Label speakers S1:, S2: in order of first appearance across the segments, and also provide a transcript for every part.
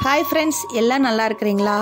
S1: hi friends எல்லாம் நல்லா இருக்கிறீங்களா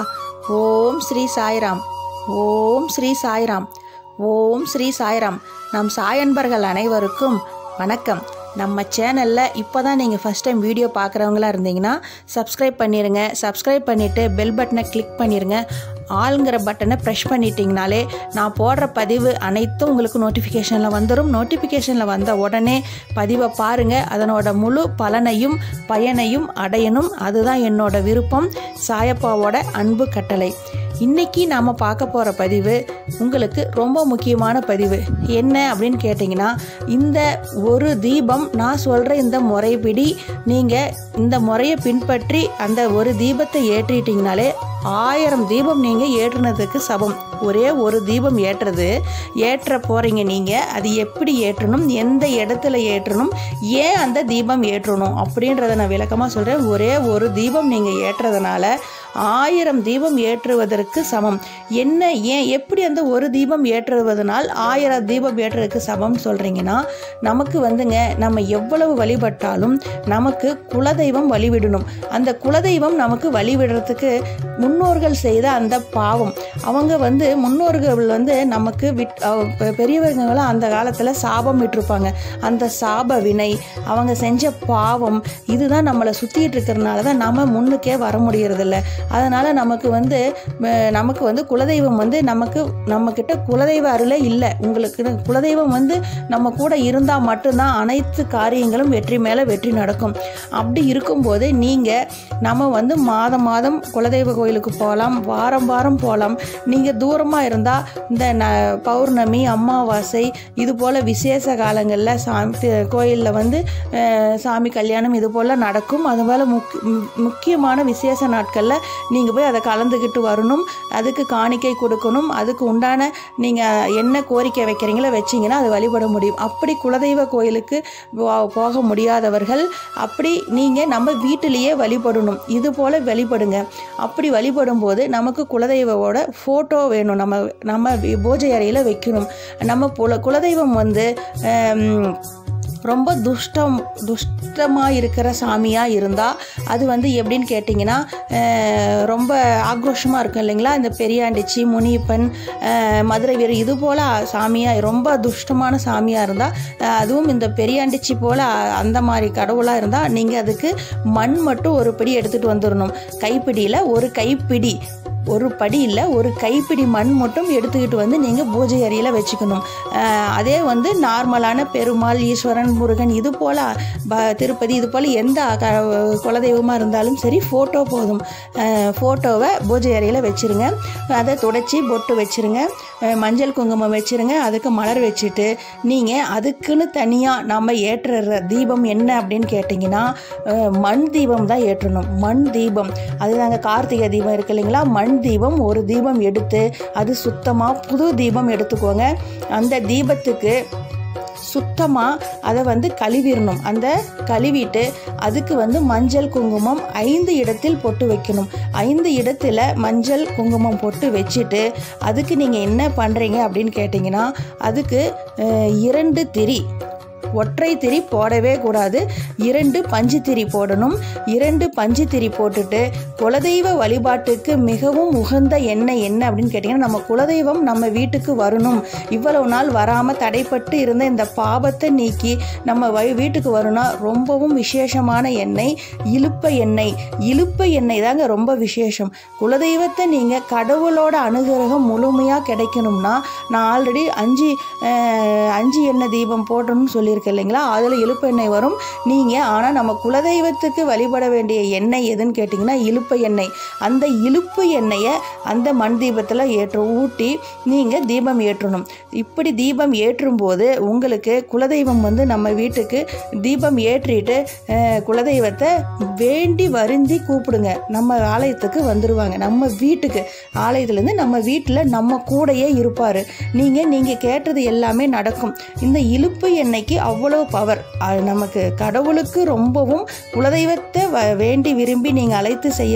S1: ஓம் ஸ்ரீ சாய்ராம் ஓம் ஸ்ரீ சாய்ராம் ஓம் ஸ்ரீ சாய்ராம் நம் சாயன்பர்கள் அனைவருக்கும் வணக்கம் நம்ம சேனலில் இப்போ தான் நீங்கள் ஃபஸ்ட் டைம் வீடியோ பார்க்குறவங்களா இருந்தீங்கன்னா சப்ஸ்கிரைப் பண்ணிடுங்க சப்ஸ்கிரைப் பண்ணிவிட்டு பெல் பட்டனை கிளிக் பண்ணிடுங்க ஆளுங்கிற பட்டனை ப்ரெஷ் பண்ணிட்டீங்கனாலே நான் போடுற பதிவு அனைத்தும் உங்களுக்கு நோட்டிஃபிகேஷனில் வந்துடும் நோட்டிஃபிகேஷனில் வந்த உடனே பதிவை பாருங்கள் அதனோட முழு பலனையும் பயனையும் அடையணும் அதுதான் என்னோட விருப்பம் சாயப்பாவோட அன்பு கட்டளை இன்னைக்கு நாம் பார்க்க போகிற பதிவு உங்களுக்கு ரொம்ப முக்கியமான பதிவு என்ன அப்படின்னு கேட்டிங்கன்னா இந்த ஒரு தீபம் நான் சொல்கிற இந்த முறைப்படி நீங்கள் இந்த முறையை பின்பற்றி அந்த ஒரு தீபத்தை ஏற்றிட்டீங்கனாலே ஆயிரம் தீபம் நீங்கள் ஏற்றுனதுக்கு சமம் ஒரே ஒரு தீபம் ஏற்றுறது ஏற்ற போகிறீங்க நீங்கள் அது எப்படி ஏற்றணும் எந்த இடத்துல ஏற்றணும் ஏன் அந்த தீபம் ஏற்றணும் அப்படின்றத நான் விளக்கமாக சொல்கிறேன் ஒரே ஒரு தீபம் நீங்கள் ஏற்றுறதுனால ஆயிரம் தீபம் ஏற்றுவதற்கு சமம் என்ன ஏன் எப்படி அந்த ஒரு தீபம் ஏற்றுவதனால் ஆயிரம் தீபம் ஏற்றுறதுக்கு சமம் சொல்கிறீங்கன்னா நமக்கு வந்துங்க நம்ம எவ்வளவு வழிபட்டாலும் நமக்கு குலதெய்வம் வழிவிடணும் அந்த குலதெய்வம் நமக்கு வழிவிடுறதுக்கு முன்னோர்கள் செய்த அந்த பாவம் அவங்க வந்து முன்னோர்கள் வந்து நமக்கு விட் அவ- பெ- பெரியவங்களாம் அந்த காலத்தில் சாபம் விட்டிருப்பாங்க அந்த சாப வினை அவங்க செஞ்ச பாவம் இதுதான் நம்மளை சுற்றிட்டு இருக்கிறனால தான் நம்ம முன்னுக்கே வர முடியறதில்ல அதனால் நமக்கு வந்து ம- நமக்கு வந்து குலதெய்வம் வந்து நமக்கு நம்மக்கிட்ட குலதெய்வ அருளே இல்லை உங்களுக்கு குலதெய்வம் வந்து நம்ம கூட இருந்தால் மட்டும்தான் அனைத்து காரியங்களும் வெற்றி மேலே வெற்றி நடக்கும் அப்படி இருக்கும்போது நீங்கள் நம்ம வந்து மாதம் மாதம் குலதெய்வ கோயிலுக்கு போகலாம் வாரம் வாரம் போகலாம் நீங்கள் தூரமாக இருந்தால் இந்த ந பௌர்ணமி அமாவாசை இது போல் விசேஷ காலங்களில் சாமி கோயிலில் வந்து அஹ், சாமி கல்யாணம் இது போல் நடக்கும் அதுபோல் முக் மு- முக்கியமான விசேஷ நாட்களில் நீங்கள் போய் அதை கலந்துக்கிட்டு வரணும் அதுக்கு காணிக்கை கொடுக்கணும் அதுக்கு உண்டான நீங்கள் என்ன கோரிக்கை வைக்கிறீங்களோ வச்சிங்கன்னா அது வழிபட முடியும் அப்படி குலதெய்வ கோயிலுக்கு போ- போக முடியாதவர்கள் அப்படி நீங்கள் நம்ம வீட்டிலேயே வழிபடணும் இது போல் வழிபடுங்க அப்படி வழிபடும் போது நமக்கு குலதெய்வோட ஃபோட்டோ வேணும் நம்ம நம்ம வி- பூஜை அறையில் வைக்கணும் நம்ம புல குலதெய்வம் வந்து ஆம், ரொம்ப துஷ்டம் துஷ்டமாக இருக்கிற சாமியாக இருந்தால் அது வந்து எப்படின்னு கேட்டிங்கன்னா அஹ், ரொம்ப ஆக்ரோஷமாக இருக்கும் இல்லைங்களா இந்த பெரியாண்டிச்சி முனியப்பன் அஹ், மதுரை வீரர் இது போல் சாமியாக ரொம்ப துஷ்டமான சாமியாக இருந்தால் அதுவும் இந்த பெரியாண்டிச்சி போல் அந்த மாதிரி கடவுளாக இருந்தால் நீங்கள் அதுக்கு மண் மட்டும் ஒரு படி எடுத்துகிட்டு வந்துடணும் கைப்பிடியில் ஒரு கைப்பிடி ஒரு படி இல்லை ஒரு கைப்பிடி மண் மட்டும் எடுத்துக்கிட்டு வந்து நீங்கள் பூஜை அறையில் வச்சுக்கணும் அஹ் அதே வந்து நார்மலான பெருமாள் ஈஸ்வரன் முருகன் இது போல் ப திருப்பதி இது போல் எந்த க குலதெய்வமாக இருந்தாலும் சரி ஃபோட்டோ போதும் ஃபோட்டோவை பூஜை அறையில் வச்சுருங்க அதை துடைச்சி பொட்டு வச்சுருங்க அஹ் மஞ்சள் குங்குமம் வச்சுருங்க அதுக்கு மலர் வச்சுட்டு நீங்கள் அதுக்குன்னு தனியாக நம்ம ஏற்றுற தீபம் என்ன அப்படின்னு கேட்டிங்கன்னா அஹ் மண் தீபம் தான் ஏற்றணும் மண் தீபம் அதுதாங்க கார்த்திகை தீபம் இருக்கு இல்லைங்களா மண் தீபம் ஒரு தீபம் எடுத்து அது சுத்தமாக புது தீபம் எடுத்துக்கோங்க அந்த தீபத்துக்கு சுத்தமாக அதை வந்து கழுவிடணும் அந்த கழுவிட்டு அதுக்கு வந்து மஞ்சள் குங்குமம் ஐந்து இடத்தில் பொட்டு வைக்கணும் ஐந்து இடத்துல மஞ்சள் குங்குமம் பொட்டு வச்சுட்டு அதுக்கு நீங்கள் என்ன பண்ணுறீங்க அப்படின்னு கேட்டிங்கன்னா அதுக்கு அஹ், இரண்டு திரி ஒற்றை திரி போடவே கூடாது இரண்டு பஞ்சு திரி போடணும் இரண்டு பஞ்சு திரி போட்டுட்டு குலதெய்வ வழிபாட்டுக்கு மிகவும் உகந்த எண்ணெய் என்ன அப்படின்னு கேட்டிங்கன்னா நம்ம குலதெய்வம் நம்ம வீட்டுக்கு வரணும் இவ்வளவு நாள் வராமல் தடைப்பட்டு இருந்த இந்த பாபத்தை நீக்கி நம்ம வ வீட்டுக்கு வரணும்னா ரொம்பவும் விசேஷமான எண்ணெய் இலுப்ப எண்ணெய் இலுப்ப எண்ணெய் தாங்க ரொம்ப விசேஷம் குலதெய்வத்தை நீங்கள் கடவுளோட அனுகிரகம் முழுமையாக கிடைக்கணும்னா நான் ஆல்ரெடி அஞ்சு அஹ், அஞ்சு எண்ணெய் தீபம் போடணும்னு சொல்லியிருக்கேன் இல்லைங்களா அதில் இலுப்ப எண்ணெய் வரும் நீங்கள் ஆனால் நம்ம குலதெய்வத்துக்கு வழிபட வேண்டிய எண்ணெய் எதுன்னு கேட்டிங்கன்னா இலுப்ப எண்ணெய் அந்த இலுப்பு எண்ணெயை அந்த மண் தீபத்தில் ஏற்ற ஊட்டி நீங்கள் தீபம் ஏற்றணும் இப்படி தீபம் ஏற்றும் போது உங்களுக்கு குலதெய்வம் வந்து நம்ம வீட்டுக்கு தீபம் ஏற்றிட்டு அஹ், குலதெய்வத்தை வேண்டி வருந்தி கூப்பிடுங்க நம்ம ஆலயத்துக்கு வந்துடுவாங்க நம்ம வீட்டுக்கு ஆலயத்துலேருந்து நம்ம வீட்டில் நம்ம கூடயே இருப்பார் நீங்கள் நீங்கள் கேட்டது எல்லாமே நடக்கும் இந்த இலுப்பு எண்ணெய்க்கு அவ்வளோ பவர் நமக்கு கடவுளுக்கு ரொம்பவும் குலதெய்வத்தை வ- வேண்டி விரும்பி நீங்கள் அழைத்து செய்ய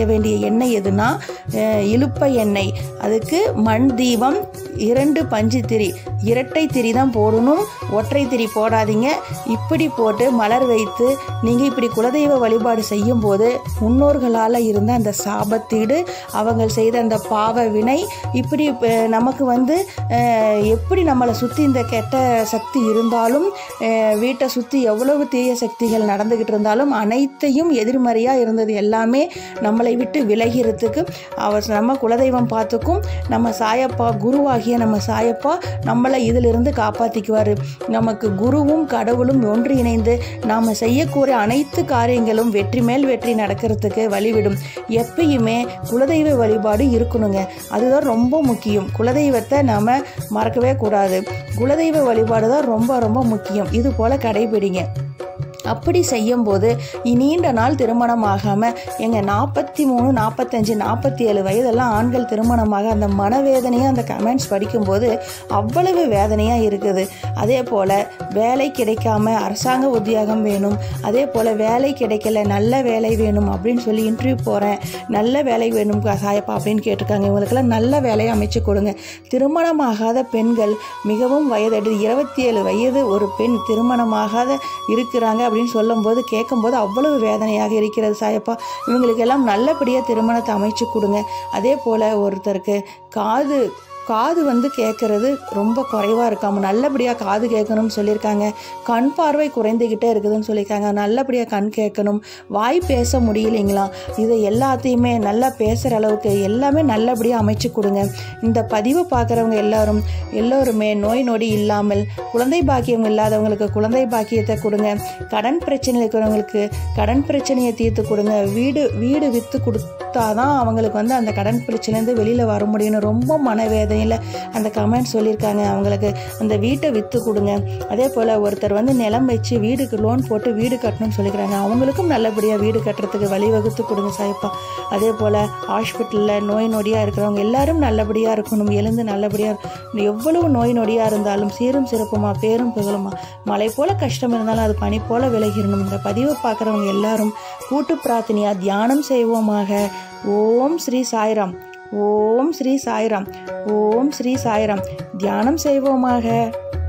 S1: வேண்டிய எண்ணெய் எதுனா அஹ், இலுப்பை எண்ணெய் அதுக்கு மண் தீபம் இரண்டு பஞ்சு திரி இரட்டை திரி தான் போடணும் ஒற்றை திரி போடாதீங்க இப்படி போட்டு மலர் வைத்து நீங்கள் இப்படி குலதெய்வ வழிபாடு செய்யும்போது முன்னோர்களால் இருந்த அந்த சாபத்தீடு அவங்க செய்த அந்த பாவ வினை இப்படி அஹ், நமக்கு வந்து அஹ், எப்படி நம்மளை சுற்றி இந்த கெட்ட சக்தி இருந்தாலும் அஹ், வீட்டை சுற்றி எவ்வளவு தீய சக்திகள் நடந்துக்கிட்டு இருந்தாலும் அனைத்தையும் எதிர்மறையாக இருந்தது எல்லாமே நம்மளை விட்டு விலகிறதுக்கு அவர் நம்ம குலதெய்வம் பார்த்துக்கும் நம்ம சாயப்பா குருவாகிய நம்ம சாயப்பா நம்மளை இதிலிருந்து காப்பாற்றிக்குவார் நமக்கு குருவும் கடவுளும் ஒன்றிணைந்து நாம் செய்யக்கூடிய அனைத்து காரியங்களும் வெற்றி மேல் வெற்றி நடக்கிறதுக்கு வழிவிடும் எப்பயுமே குலதெய்வ வழிபாடு இருக்கணுங்க அதுதான் ரொம்ப முக்கியம் குலதெய்வத்தை நாம் மறக்கவே கூடாது குலதெய்வ வழிபாடு தான் ரொம்ப ரொம்ப முக்கியம் இது போல் கடைபிடிங்க அப்படி செய்யும்போது நீண்ட நாள் திருமணம் ஆகாமல் எங்கள் நாற்பத்தி மூணு நாற்பத்தஞ்சு நாற்பத்தி ஏழு வயதெல்லாம் ஆண்கள் திருமணமாக அந்த மனவேதனையாக அந்த கமெண்ட்ஸ் படிக்கும்போது அவ்வளவு வேதனையாக இருக்குது அதே போல் வேலை கிடைக்காம அரசாங்க உத்தியோகம் வேணும் அதே போல் வேலை கிடைக்கல நல்ல வேலை வேணும் அப்படின்னு சொல்லி இன்டர்வியூ போகிறேன் நல்ல வேலை வேணும் சாயப்பா அப்படின்னு கேட்டிருக்காங்க இவங்களுக்கெல்லாம் நல்ல வேலையை அமைச்சு கொடுங்க திருமணமாகாத பெண்கள் மிகவும் வயது இருபத்தி ஏழு வயது ஒரு பெண் திருமணமாகாத இருக்கிறாங்க அப்படின்னு சொல்லும்போது கேட்கும்போது அவ்வளவு வேதனையாக இருக்கிறது சாயப்பா இவங்களுக்கெல்லாம் நல்லபடியாக திருமணத்தை அமைச்சு கொடுங்க அதே போல் ஒருத்தருக்கு காது காது வந்து கேட்குறது ரொம்ப குறைவாக இருக்காம நல்லபடியாக காது கேட்கணும்னு சொல்லியிருக்காங்க கண் பார்வை குறைந்துக்கிட்டே இருக்குதுன்னு சொல்லியிருக்காங்க நல்லபடியாக கண் கேட்கணும் வாய் பேச முடியலைங்களா இதை எல்லாத்தையுமே நல்லா பேசுகிற அளவுக்கு எல்லாமே நல்லபடியாக அமைச்சு கொடுங்க இந்த பதிவை பார்க்குறவங்க எல்லாரும் எல்லோருமே நோய் நொடி இல்லாமல் குழந்தை பாக்கியம் இல்லாதவங்களுக்கு குழந்தை பாக்கியத்தை கொடுங்க கடன் பிரச்சனை இருக்கிறவங்களுக்கு கடன் பிரச்சனையை தீர்த்து கொடுங்க வீடு வீடு விற்று கொடுத்தாதான் அவங்களுக்கு வந்து அந்த கடன் பிரச்சனைலேருந்து வெளியில் வர முடியும்னு ரொம்ப மனவேதனையில் அந்த கமெண்ட் சொல்லியிருக்காங்க அவங்களுக்கு அந்த வீட்டை விற்று கொடுங்க அதே போல் ஒருத்தர் வந்து நிலம் வச்சு வீடுக்கு லோன் போட்டு வீடு கட்டணும்னு சொல்லிக்கிறாங்க அவங்களுக்கும் நல்லபடியாக வீடு கட்டுறதுக்கு வழிவகுத்து கொடுங்க சாய்ப்பா அதே போல் ஹாஸ்பிட்டலில் நோய் நொடியாக இருக்கிறவங்க எல்லாரும் நல்லபடியாக இருக்கணும் எழுந்து நல்லபடியாக எவ்வளவு நோய் நொடியாக இருந்தாலும் சீரும் சிறப்புமா பேரும் புகழுமா மழை போல கஷ்டம் இருந்தாலும் அது பனி போல விலகிடணும் இந்த பதிவை பார்க்குறவங்க எல்லாரும் கூட்டு பிரார்த்தனையாக தியானம் செய்வோமாக ஓம் ஸ்ரீ சாய்ராம் ஓம் ஸ்ரீ சாய்ராம் ஓம் ஸ்ரீ சாய்ராம் தியானம் செய்வோமாக